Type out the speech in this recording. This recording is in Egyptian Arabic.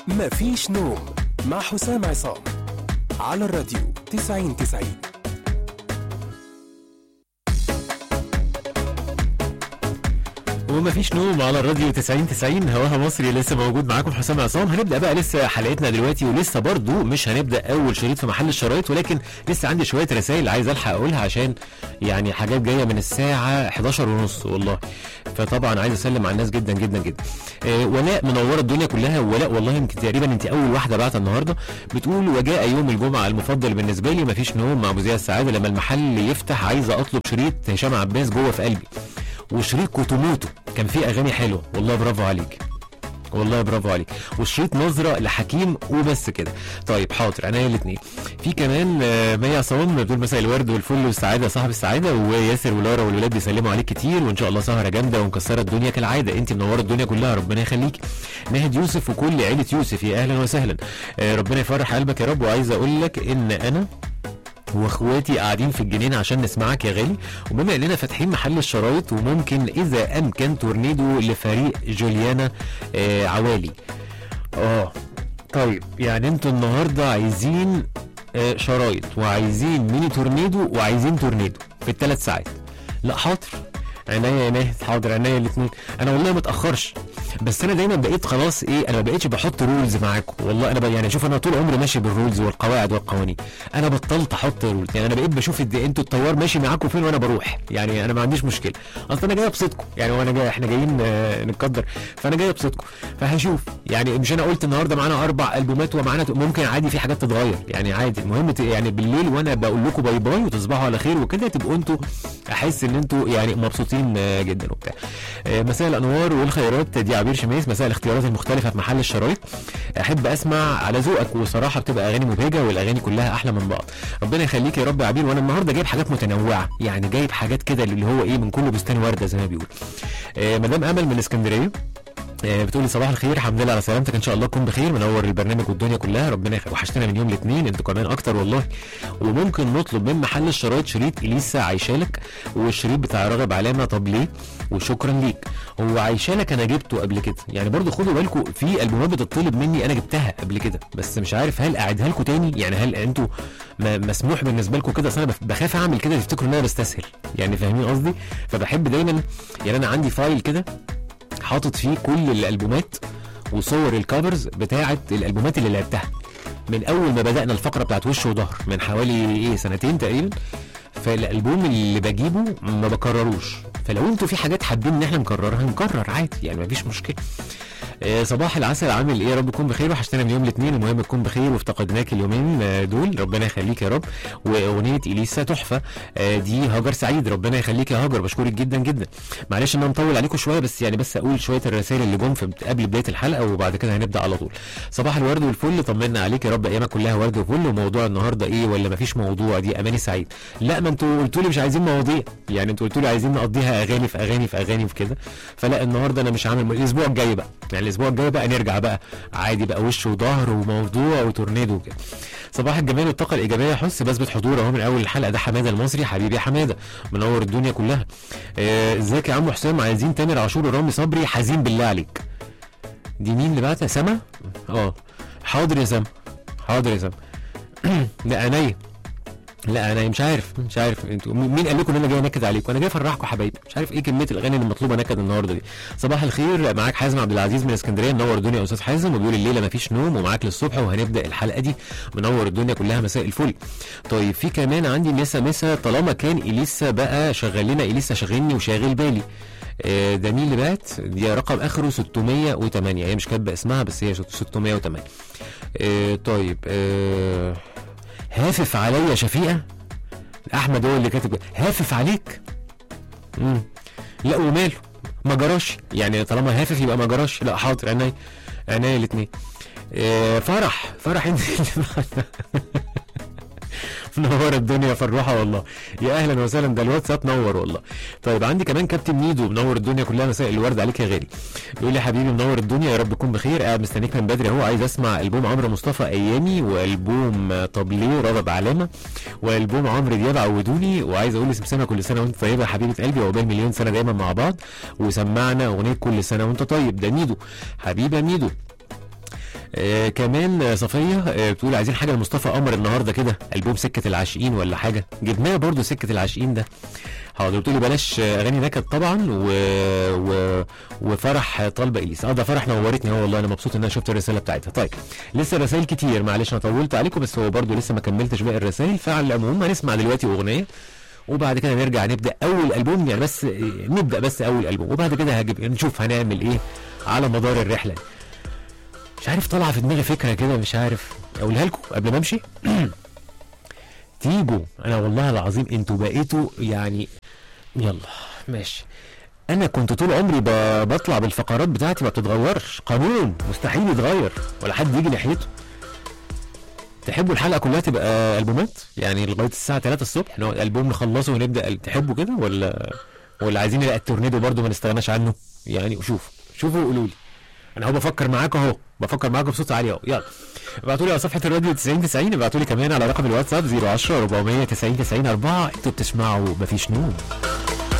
مفيش نوم مع حسام عصام على الراديو 90 90 ومفيش نوم على الراديو 90 90 هواها مصري لسه موجود معاكم حسام عصام هنبدا بقى لسه حلقتنا دلوقتي ولسه برضو مش هنبدا اول شريط في محل الشرايط ولكن لسه عندي شويه رسائل عايز الحق اقولها عشان يعني حاجات جايه من الساعه 11 ونص والله فطبعا عايز اسلم على الناس جدا جدا جدا آه ولاء منوره الدنيا كلها ولاء والله يمكن تقريبا انت اول واحده بعت النهارده بتقول وجاء يوم الجمعه المفضل بالنسبه لي مفيش نوم مع مذيع السعاده لما المحل يفتح عايزه اطلب شريط هشام عباس جوه في قلبي وشريط كوتوموتو كان فيه اغاني حلوه والله برافو عليك والله برافو عليك وشريط نظرة لحكيم وبس كده طيب حاضر عينيا الاثنين في كمان آه، مي عصام بتقول مساء الورد والفل والسعاده صاحب السعاده وياسر ولارا والولاد بيسلموا عليك كتير وان شاء الله سهره جامده ومكسره الدنيا كالعاده انت منوره الدنيا كلها ربنا يخليك ناهد يوسف وكل عيله يوسف يا اهلا وسهلا آه، ربنا يفرح قلبك يا رب وعايز اقول لك ان انا واخواتي قاعدين في الجنينه عشان نسمعك يا غالي وبما اننا فاتحين محل الشرايط وممكن اذا امكن تورنيدو لفريق جوليانا آه عوالي اه طيب يعني انتوا النهارده عايزين آه شرايط وعايزين ميني تورنيدو وعايزين تورنيدو في الثلاث ساعات لا حاضر عينيا يا ناهد حاضر عينيا الاثنين انا والله ما اتاخرش بس انا دايما بقيت خلاص ايه انا ما بقيتش بحط رولز معاكم والله انا ب... يعني شوف انا طول عمري ماشي بالرولز والقواعد والقوانين انا بطلت احط رولز يعني انا بقيت بشوف قد إيه انتوا الطيار ماشي معاكم فين وانا بروح يعني انا ما عنديش مشكله اصل انا جاي ابسطكم يعني وانا جاي احنا جايين آه، نتقدر فانا جاي ابسطكم فهشوف يعني مش انا قلت النهارده معانا اربع البومات ومعانا ممكن عادي في حاجات تتغير يعني عادي المهم ت- يعني بالليل وانا بقول لكم باي باي وتصبحوا على خير وكده تبقوا انتوا احس ان انتوا يعني مبسوطين آه، جدا وبتاع آه، مساء الانوار والخيرات دي عبير شميس مساء الاختيارات المختلفه في محل الشرايط احب اسمع على ذوقك وصراحه بتبقى اغاني مبهجه والاغاني كلها احلى من بعض ربنا يخليك يا رب يا عبير وانا النهارده جايب حاجات متنوعه يعني جايب حاجات كده اللي هو ايه من كل بستان ورده زي ما بيقول آه، مدام امل من اسكندريه آه، بتقولي صباح الخير الحمد لله على سلامتك ان شاء الله تكون بخير منور البرنامج والدنيا كلها ربنا يخليك وحشتنا من يوم الاثنين انتوا كمان اكتر والله وممكن نطلب من محل الشرايط شريط اليسا عايشالك والشريط بتاع راغب علامه طب ليه وشكرا ليك هو عايشالك انا جبته قبل كده يعني برضو خدوا بالكم في البومات بتطلب مني انا جبتها قبل كده بس مش عارف هل اعيدها لكم تاني يعني هل انتوا ما- مسموح بالنسبه لكم كده اصل انا بف- بخاف اعمل كده تفتكروا ان انا بستسهل يعني فاهمين قصدي فبحب دايما يعني انا عندي فايل كده حاطط فيه كل الالبومات وصور الكفرز بتاعه الالبومات اللي لعبتها من اول ما بدانا الفقره بتاعت وش وظهر من حوالي ايه سنتين تقريبا فالالبوم اللي بجيبه ما بكرروش فلو انتوا في حاجات حابين ان احنا نكررها نكرر عادي يعني مفيش مشكله آه، صباح العسل عامل ايه يا رب تكون بخير وحشتنا من يوم الاثنين المهم تكون بخير وافتقدناك اليومين آه، دول ربنا يخليك يا رب واغنيه اليسا تحفه آه، دي هاجر سعيد ربنا يخليك يا هاجر بشكرك جدا جدا معلش ان انا مطول عليكم شويه بس يعني بس اقول شويه الرسائل اللي جم في قبل بدايه الحلقه وبعد كده هنبدا على طول صباح الورد والفل طمنا عليك يا رب ايامك كلها ورد وفل وموضوع النهارده ايه ولا مفيش موضوع دي اماني سعيد لا ما انتوا قلتوا لي مش عايزين مواضيع يعني انتوا قلتوا لي عايزين نقضيها اغاني في اغاني في اغاني في كده فلا النهارده انا مش عامل الاسبوع الجاي بقى يعني الاسبوع الجاي بقى نرجع بقى عادي بقى وش وظهر وموضوع وتورنيدو وكده صباح الجمال والطاقه الايجابيه حس بثبت حضور اهو من اول الحلقه ده حماده المصري حبيبي يا حماده منور الدنيا كلها آه، ازيك يا عم حسام عايزين تامر عاشور ورامي صبري حزين بالله عليك دي مين اللي بعتها سما اه حاضر يا سما حاضر يا سما لا عينيا لا انا مش عارف مش عارف انتوا مين مين قال لكم ان انا جاي نكد عليكم انا جاي افرحكم حبايبي مش عارف ايه كميه الاغاني اللي مطلوبه نكد النهارده دي صباح الخير معاك حازم عبد العزيز من اسكندريه منور الدنيا يا استاذ حازم وبيقول الليله مفيش نوم ومعاك للصبح وهنبدا الحلقه دي منور الدنيا كلها مساء الفل طيب في كمان عندي مسا مسا طالما كان اليسا بقى شغل لنا اليسا شاغلني وشاغل بالي آه، ده مين اللي بعت دي رقم اخره 608 هي مش كاتبه اسمها بس هي 608 آه، طيب آه، هافف عليا شفيقه احمد هو اللي كاتب هافف عليك امم لا وماله ما جراش يعني طالما هافف يبقى ما جراش لا حاضر عينيا عينيا الاثنين إيه فرح فرح انت اللي معنا. منور الدنيا فروحه والله يا اهلا وسهلا ده الواتساب نور والله طيب عندي كمان كابتن ميدو منور الدنيا كلها مساء الورد عليك يا غالي بيقول لي يا حبيبي منور الدنيا يا رب تكون بخير قاعد مستنيك من بدري اهو عايز اسمع البوم عمرو مصطفى ايامي والبوم طب ليه رغب علامه والبوم عمرو دياب عودوني وعايز اقول لسمسمه كل سنه وانت طيبه يا حبيبه قلبي وعقبال مليون سنه دايما مع بعض وسمعنا اغنيه كل سنه وانت طيب ده ميدو حبيبه ميدو آه كمان آه، صفيه آه بتقول عايزين حاجه لمصطفى قمر النهارده كده البوم سكه العاشقين ولا حاجه جبناه برضو سكه العاشقين ده حاضر بتقولي بلاش آه، اغاني نكد طبعا و... و... وفرح طالبه اليس اه ده فرح نورتني اه والله انا مبسوط ان انا شفت الرساله بتاعتها طيب لسه رسائل كتير معلش انا طولت عليكم بس هو برضو لسه ما كملتش باقي الرسائل فعلى العموم هنسمع دلوقتي اغنيه وبعد كده نرجع نبدا اول البوم يعني بس آه، نبدا بس اول البوم وبعد كده هجيب نشوف هنعمل ايه على مدار الرحله دي مش عارف طالعه في دماغي فكره كده مش عارف اقولها لكم قبل ما امشي تيجوا انا والله العظيم انتوا بقيتوا يعني يلا ماشي انا كنت طول عمري ب- بطلع بالفقرات بتاعتي ما بتتغيرش قانون مستحيل يتغير ولا حد يجي ناحيته تحبوا الحلقه كلها تبقى البومات يعني لغايه الساعه 3 الصبح نقعد البوم نخلصه ونبدا تحبوا كده ولا ولا عايزين نلاقي التورنيدو برضو ما نستغناش عنه يعني شوفوا شوفوا وقولوا لي انا اهو بفكر معاكم اهو بفكر معاكم بصوت عالي اهو يلا ابعتوا لي على صفحه الراديو 90 90 ابعتوا لي كمان على رقم الواتساب 010 490 90 4 انتوا بتسمعوا مفيش نوم